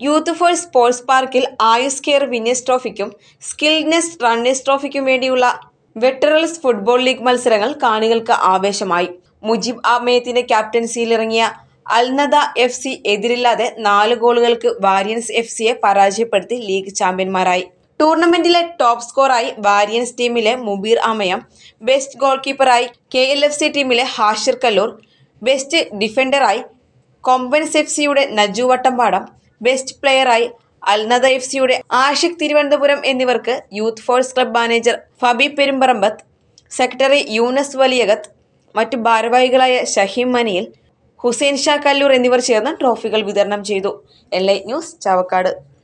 youth four sports പാർക്കിൽ ആയുസ് care winners ട്രോഫിക്കും സ്കിൽനെസ് റണ്ണേഴ്സ് ട്രോഫിക്കും വേണ്ടിയുള്ള വെറ്ററൽസ് ഫുട്ബോൾ ലീഗ് മത്സരങ്ങൾ കാണികൾക്ക് ആവേശമായി മുജിബ് അഹമ്മദത്തിന്റെ ക്യാപ്റ്റൻസിയിലിറങ്ങിയ അൽനദ എഫ് സി എതിരില്ലാതെ നാല് ഗോളുകൾക്ക് വാരിയൻസ് എഫ് സിയെ പരാജയപ്പെടുത്തി ലീഗ് ചാമ്പ്യന്മാരായി ടൂർണമെന്റിലെ ടോപ്പ് സ്കോറായി വാരിയൻസ് ടീമിലെ മുബീർ അമയം ബെസ്റ്റ് ഗോൾ കീപ്പറായി കെ എൽ എഫ് സി ടീമിലെ ഹാഷിർ കല്ലൂർ ബെസ്റ്റ് ഡിഫൻഡറായി കൊമ്പൻസ് എഫ് സിയുടെ നജു വട്ടമ്പാടം ബെസ്റ്റ് പ്ലെയറായി അൽനദ എഫ് സിയുടെ ആഷിഖ് തിരുവനന്തപുരം എന്നിവർക്ക് youth force club manager Fabi Perumparambath secretary Younus Valiyakath മറ്റു ഭാരവാഹികളായ ഷഹീം മനിയിൽ ഹുസൈൻ ഷാ കല്ലൂർ എന്നിവർ ചേർന്ന് ട്രോഫികൾ വിതരണം ചെയ്തു എൽ ഐ ന്യൂസ് ചാവക്കാട്